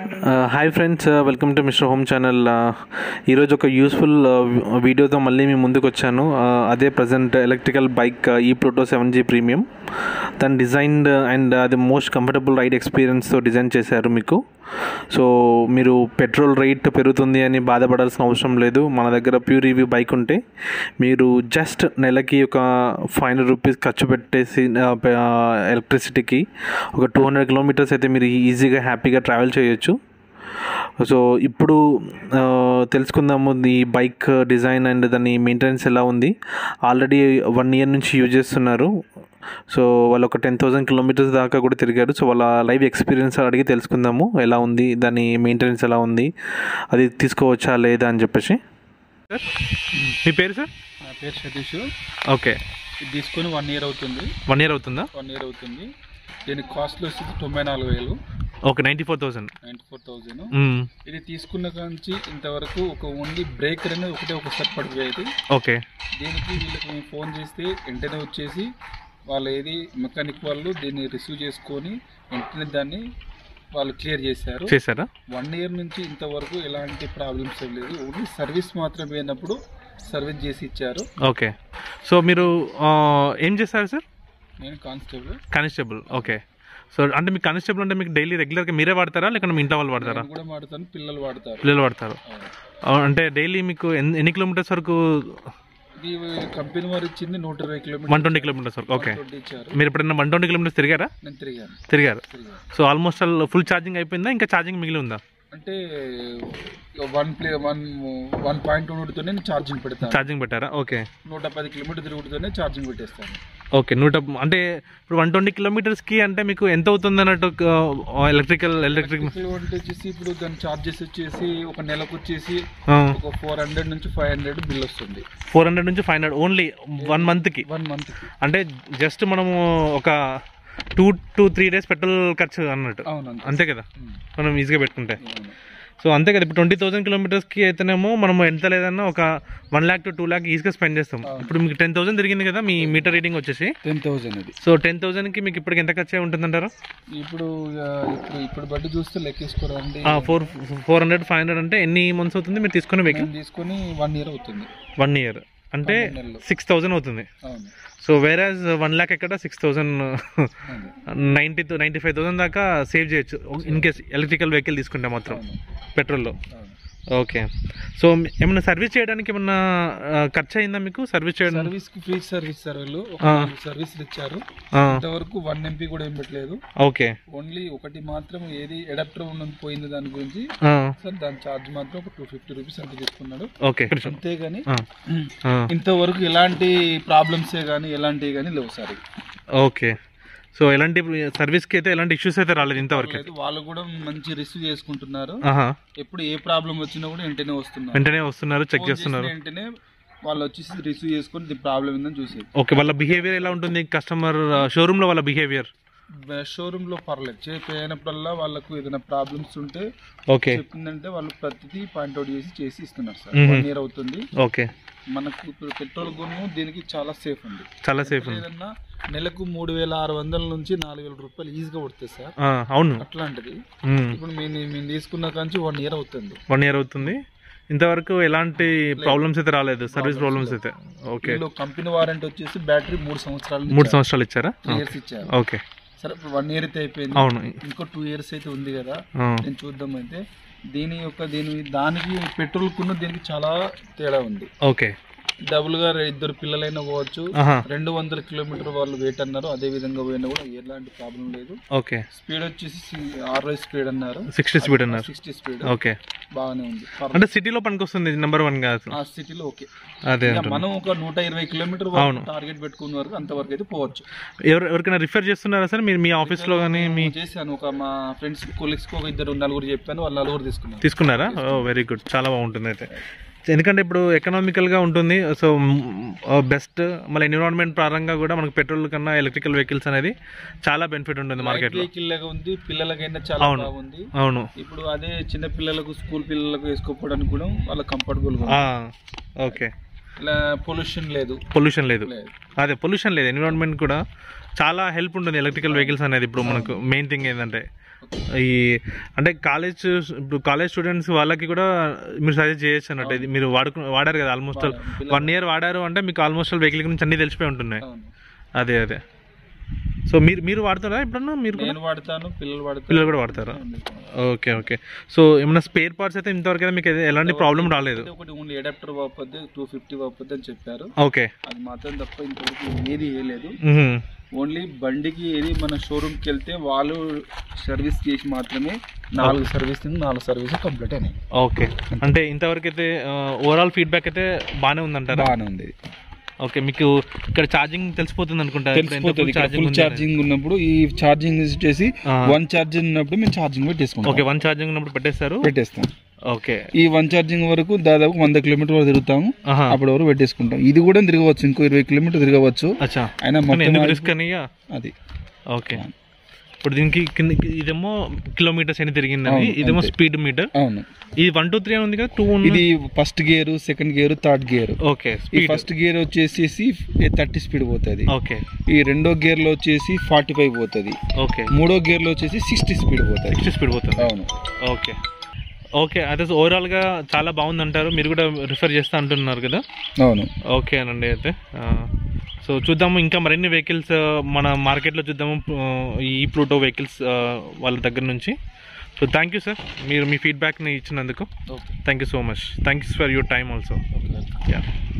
Hi friends welcome to mister home channel ఈరోజు ఒక useful వీడియోతో మళ్ళీ మీ ముందుకు వచ్చాను Uh, అదే ప్రజెంట్ ఎలక్ట్రికల్ బైక్ ఈ ప్రోటో సెవెన్ జీ ప్రీమియం దాని డిజైన్డ్ అండ్ అది మోస్ట్ కంఫర్టబుల్ రైడ్ ఎక్స్పీరియన్స్తో డిజైన్ చేశారు మీకు సో మీరు పెట్రోల్ రేట్ పెరుగుతుంది అని బాధపడాల్సిన అవసరం లేదు మన దగ్గర ప్యూర్ రివ్యూ బైక్ ఉంటే మీరు జస్ట్ నెలకి ఒక ఫైవ్ హండ్రెడ్ రూపీస్ ఖర్చు పెట్టేసి ఎలక్ట్రిసిటీకి ఒక టూ హండ్రెడ్ కిలోమీటర్స్ అయితే మీరు ఈజీగా హ్యాపీగా ట్రావెల్ చేయొచ్చు సో ఇప్పుడు ఆ, తెలుసుకుందాము ఈ బైక్ డిజైన్ అండ్ దాని మెయింటెనెన్స్ ఎలా ఉంది ఆల్రెడీ వన్ ఇయర్ నుంచి యూజ్ చేస్తున్నారు సో వాళ్ళు ఒక టెన్ థౌసండ్ కిలోమీటర్స్ దాకా కూడా తిరిగారు సో వాళ్ళ లైవ్ ఎక్స్పీరియన్స్ అడిగి తెలుసుకుందాము ఎలా ఉంది దాని మెయింటెనెన్స్ ఎలా ఉంది అది తీసుకోవచ్చా లేదా అని చెప్పేసి మీ పేరు సార్ నా పేరు సతీష్ ఓకే ఇది తీసుకొని వన్ ఇయర్ అవుతుంది వన్ ఇయర్ అవుతుందా వన్ ఇయర్ అవుతుంది దీని కాస్ట్ వచ్చేసి తొంభై నాలుగు వేలు okay ninety four thousand ninety four thousand ఇది తీసుకున్న కాంచి ఇంతవరకు ఒక ఓన్లీ బ్రేకర్ అనేది ఒకటే ఒకసారి పడిపోయేది ఓకే దీనికి వీళ్ళకి మేము ఫోన్ చేస్తే వెంటనే వచ్చేసి వాళ్ళు ఏది మెకానిక్ వాళ్ళు దీన్ని రిసీవ్ చేసుకొని వెంటనే దాన్ని వాళ్ళు క్లియర్ చేశారు చేశారా వన్ ఇయర్ నుంచి ఇంతవరకు ఎలాంటి ప్రాబ్లమ్స్ ఏం లేదు ఓన్లీ సర్వీస్ మాత్రమే అయినప్పుడు సర్వీస్ చేసి ఇచ్చారు ఓకే సో మీరు ఆ, ఏం చేస్తారు సార్ నేను కానిస్టేబుల్ కానిస్టేబుల్ ఓకే సో అంటే మీకు కానిస్టేబుల్ అంటే మీకు డైలీ రెగ్యులర్గా మీరే వాడతారా లేకుంటే మీ ఇంట్లో వాళ్ళు వాడతారా నేను కూడా వాడతాను పిల్లలు వాడతారు పిల్లలు వాడతారు అవును. ఆ, అంటే డైలీ మీకు ఎన్ని ఎన్ని కిలోమీటర్స్ వరకు ఇది కంపెనీ వారు ఇచ్చింది నూట ఇరవై కిలోమీటర్ వన్ ట్వంటీ కిలోమీటర్స్ వరకు ఓకే ట్వంటీ ఇచ్చారు మీరు ఎప్పుడైనా వన్ ట్వంటీ కిలోమీటర్స్ తిరిగారా నేను తిరిగాను తిరిగారు తిరిగాను so almost all full charging అయిపోయిందా ఇంకా ఛార్జింగ్ మిగిలి ఉందా అంటే one play one one point టూతోనే నేను ఛార్జింగ్ పెడతాను ఛార్జింగ్ పెట్టారా ఓకే నూట పది కిలోమీటర్ తిరుగుతూనే ఛార్జింగ్ పెట్టేస్తాను ఓకే నూట అంటే ఇప్పుడు వన్ ట్వంటీ కిలోమీటర్స్కి అంటే మీకు ఎంత అవుతుంది అన్నట్టు ఎలక్ట్రికల్ ఎలక్ట్రిక్ అంటే వచ్చేసి ఇప్పుడు దాని ఛార్జెస్ వచ్చేసి ఒక నెలకు వచ్చేసి ఒక ఫోర్ హండ్రెడ్ నుంచి ఫైవ్ హండ్రెడ్ బిల్ వస్తుంది ఫోర్ హండ్రెడ్ నుంచి ఫైవ్ హండ్రెడ్ ఓన్లీ వన్ మంత్కి వన్ మంత్ అంటే జస్ట్ మనము ఒక two two three days petrol ఖర్చు అన్నట్టు అవును అంతే. అంతే కదా ఉమ్, మనం ఈజీగా పెట్టుకుంటే అవును. సో అంతే కదా ఇప్పుడు ట్వంటీ థౌసండ్ కిలోమీటర్స్కి అయితేనేమో మనం ఎంత లేదన్నా ఒక one lakh to two lakh ఈజీగా స్పెండ్ చేస్తాం ఇప్పుడు మీకు టెన్ థౌసండ్ తిరిగింది కదా మీ మీటర్ రీడింగ్ వచ్చేసి టెన్ థౌసండ్ అది సో టెన్ థౌసండ్కి మీకు ఇప్పటికి ఎంత ఖర్చు అయి ఉంటుందంటారు ఇప్పుడు ఇక ఇప్పుడు ఇప్పుడు బట్టి చూస్తే లెక్కేసుకోరండి four four hundred five hundred అంటే ఎన్ని మంత్స్ అవుతుంది మీరు తీసుకునే వెహికల్ నేను తీసుకొని వన్ ఇయర్ అవుతుంది వన్ ఇయర్ అంటే పన్నెండు నెలలు. సిక్స్ థౌసండ్ అవుతుంది అవును సో వేరాజ్ వన్ ల్యాక్ ఎక్కడ సిక్స్ థౌసండ్ అవును ninety two ninety five thousand దాకా సేవ్ చేయొచ్చు ఇన్ కేస్ ఎలక్ట్రికల్ వెహికల్ తీసుకుంటే మాత్రం అవును పెట్రోల్లో అవును ఓకే సో ఏమైనా సర్వీస్ చేయడానికి ఏమన్నా ఆ, ఖర్చు అయిందా మీకు సర్వీస్ చేయడం సర్వీస్ కి ఫ్రీ సర్వీస్ సార్ వీళ్ళు ఒక ఆ. నాలుగు సర్వీసులు ఇచ్చారు ఆ, ఇంతవరకు వన్ ఎంపీ కూడా ఏం పెట్టలేదు ఓకే ఓన్లీ ఒకటి మాత్రం ఏది అడాప్టర్ ఉన్నది పోయింది దాని గురించి ఆ, సార్ దాని ఛార్జ్ మాత్రం ఒక టూ ఫిఫ్టీ రూపీస్ అంత తీసుకున్నాడు ఓకే అంతేగాని ఆ, ఆ, ఇంతవరకు ఎలాంటి ప్రాబ్లమ్సే కానీ ఎలాంటివి కానీ లేవు సార్ ఓకే సో ఎలాంటి సర్వీస్కి అయితే ఎలాంటి ఇష్యూస్ అయితే రాలేదు ఇంతవరకు లేదు, వాళ్ళు కూడా మంచి రిసీవ్ చేసుకుంటున్నారు ఆహా ఎప్పుడు ఏ ప్రాబ్లం వచ్చినా కూడా వెంటనే వస్తున్నారు వెంటనే వస్తున్నారు చెక్ ఫోన్ చేస్తున్నారు చేసిన వెంటనే వాళ్ళు వచ్చేసి రిసీవ్ చేసుకొని ఇది ప్రాబ్లం ఏందని చూసేది ఓకే వాళ్ళ బిహేవియర్ ఎలా ఉంటుంది కస్టమర్ షోరూంలో వాళ్ళ బిహేవియర్ షోరూమ్ లో పర్లేదు చేయనప్పుడల్లా వాళ్ళకు ఏదైనా ప్రాబ్లమ్స్ ఉంటే ఓకే చెప్పిందంటే వాళ్ళు ప్రతిదీ పాయింట్అవుట్ చేసి చేసి ఇస్తున్నారు సార్ మ్మ్. వన్ ఇయర్ అవుతుంది ఓకే మనకు ఇప్పుడు పెట్రోల్ గును దీనికి చాలా సేఫ్ ఉంది చాలా సేఫ్ ఉంది ఏదన్నా నెలకు మూడు వేల ఆరు వందల నుంచి నాలుగు వేల రూపాయలు ఈజీగా పడుతుంది సార్ ఆ, అవును అట్లాంటిది మ్మ్. ఇప్పుడు మేము మేము తీసుకున్న కాంచి వన్ ఇయర్ అవుతుంది వన్ ఇయర్ అవుతుంది ఇంతవరకు ఎలాంటి ప్రాబ్లమ్స్ అయితే రాలేదు సర్వీస్ ప్రాబ్లమ్స్ అయితే ఓకే వీళ్ళు కంపెనీ వారంటీ వచ్చేసి బ్యాటరీ మూడు సంవత్సరాలు మూడు సంవత్సరాలు ఇచ్చారా త్రీ ఇయర్స్ ఇచ్చారు ఓకే సరే ఇప్పుడు వన్ ఇయర్ అయితే అయిపోయింది అవును ఇంకో టూ ఇయర్స్ అయితే ఉంది కదా ఆ, నేను చూద్దాం అయితే దీని యొక్క దీని దానికి పెట్రోల్ కున్న దీనికి చాలా తేడా ఉంది ఓకే డబుల్ గా ఇద్దరు పిల్లలైనా పోవచ్చు ఆహా రెండు వందల కిలోమీటర్ వాళ్ళు వెయిట్ అన్నారు అదే విధంగా పోయినా కూడా ఎలాంటి ప్రాబ్లం లేదు ఓకే స్పీడ్ వచ్చేసి అరవై స్పీడ్ అన్నారు సిక్స్టీ స్పీడ్ అన్నారు సిక్స్టీ స్పీడ్ ఓకే బాగానే ఉంది పర్లేదు. అంటే సిటీలో పనికొస్తుంది నెంబర్ వన్ కాదు ఆ సిటీలో ఓకే అదే ఇక అంటున్నా. మనం ఒక నూట ఇరవై కిలోమీటర్ అవును. టార్గెట్ పెట్టుకున్న వరకు అంతవరకు అయితే పోవచ్చు ఎవరు ఎవరికైనా రిఫర్ చేస్తున్నారా సార్ మీరు మీ ఆఫీస్లో కానీ మీ చేశాను ఒక మా ఫ్రెండ్స్ కొలీగ్స్ ఒక ఇద్దరు నలుగురు చెప్పాను వాళ్ళు నలుగురు తీసుకున్నారు తీసుకున్నారా ఓ వెరీ గుడ్ చాలా బాగుంటుంది అయితే ఎందుకంటే ఇప్పుడు ఎకనామికల్గా ఉంటుంది సో బెస్ట్ మళ్ళీ ఎన్విరాన్మెంట్ పరంగా కూడా మనకు పెట్రోల్ కన్నా ఎలక్ట్రికల్ వెహికల్స్ అనేది చాలా బెనిఫిట్ ఉంటుంది మార్కెట్లో వెహికల్ లాగా ఉంది పిల్లలకైనా చాలా అవును. బాగుంది అవును ఇప్పుడు అదే చిన్న పిల్లలకు స్కూల్ పిల్లలకు వేసుకోవడానికి కూడా వాళ్ళ కంఫర్టబుల్ ఆ, ఓకే ఇలా పొల్యూషన్ లేదు పొల్యూషన్ లేదు లేదు అదే పొల్యూషన్ లేదు ఎన్విరాన్మెంట్ కూడా చాలా హెల్ప్ ఉంటుంది ఎలక్ట్రికల్ వెహికల్స్ అనేది ఇప్పుడు మనకు మెయిన్ థింగ్ ఏంటంటే ఈ అంటే కాలేజ్ ఇప్పుడు కాలేజ్ స్టూడెంట్స్ వాళ్ళకి కూడా మీరు సజెస్ట్ చేయొచ్చు అన్నట్టు ఇది మీరు వాడుకు వాడారు కదా ఆల్మోస్ట్ వాడాను. వన్ ఇయర్ వాడారు అంటే మీకు ఆల్మోస్ట్ వెహికల్ గురించి అన్ని తెలిసిపోయి ఉంటున్నాయి అవును అదే అదే సో మీరు మీరు వాడతారా ఎప్పుడన్నా మీరు కూడా నేను వాడతాను పిల్లలు వాడతారు పిల్లలు కూడా వాడతారా ఓకే ఓకే సో ఏమైనా స్పేర్ పార్ట్స్ అయితే ఇంతవరకు అయితే మీకు అయితే ఎలాంటి ప్రాబ్లం రాలేదు అయితే ఒకటి ఓన్లీ అడాప్టర్ వాపద్దు టూ ఫిఫ్టీ వాపద్దు అని చెప్పారు ఓకే అది మాత్రం తప్ప ఇంతవరకు ఏది వేయలేదు మ్మ్. ఓన్లీ బండికి ఏది మన షోరూమ్కి వెళ్తే వాళ్ళు సర్వీస్ చేసి మాత్రమే నాలుగు సర్వీస్ నాలుగు సర్వీస్ కంప్లీట్ అయినాయి ఓకే అంటే ఇంతవరకు అయితే ఓవరాల్ ఫీడ్బ్యాక్ అయితే బాగానే ఉందంటారా బాగానే ఉంది ఓకే మీకు ఇక్కడ ఛార్జింగ్ తెలిసిపోతుంది అనుకుంటా తెలిసిపోతుంది ఫుల్ ఛార్జింగ్ ఉన్నప్పుడు ఈ ఛార్జింగ్ వచ్చేసి ఆ. వన్ ఛార్జింగ్ ఉన్నప్పుడు మేము ఛార్జింగ్ పెట్టేసుకుంటాం ఓకే వన్ ఛార్జింగ్ ఉన్నప్పుడు పెట్టేస్తారు పెట్టేస్తాం ఓకే ఈ వన్ ఛార్జింగ్ వరకు దాదాపు వంద కిలోమీటర్ వరకు తిరుగుతాము ఆహా అప్పటి వరకు పెట్టేసుకుంటాం ఇది కూడా తిరగవచ్చు ఇంకో ఇరవై కిలోమీటర్ తిరగవచ్చు అచ్చా అయినా కానీ మొత్తం ఎందుకు ఆగి- రిస్క్ అని అది ఓకే ఇప్పుడు దీనికి కింద ఇదేమో కిలోమీటర్స్ అని తిరిగిందని అవును, ఇదేమో అంతే. స్పీడ్ మీటర్ అవును ఇది వన్ టూ త్రీ ఉంది కదా టూ ఇది first gear second gear third gear okay ఈ స్పీడ్ ఫస్ట్ గేర్ వచ్చేసి థర్టీ స్పీడ్ పోతుంది ఓకే ఈ రెండో గేర్ లో వచ్చేసి ఫార్టీ ఫైవ్ పోతుంది ఓకే మూడో గేర్ లో వచ్చేసి సిక్స్టీ స్పీడ్ పోతుంది సిక్స్టీ స్పీడ్ పోతుంది అవును ఓకే ఓకే అదే ఓవరాల్గా చాలా బాగుంది అంటారు మీరు కూడా రిఫర్ చేస్తా అంటున్నారు కదా అవును ఓకే అనండి అయితే సో చూద్దాము ఇంకా మరిన్ని వెహికల్స్ మన మార్కెట్లో చూద్దాము ఆ, ఈ ప్లూటో వెహికల్స్ వాళ్ళ దగ్గర నుంచి సో థ్యాంక్ యూ సార్ మీరు మీ ఫీడ్బ్యాక్ని ఇచ్చినందుకు okay thank you so much thanks for your time also okay yeah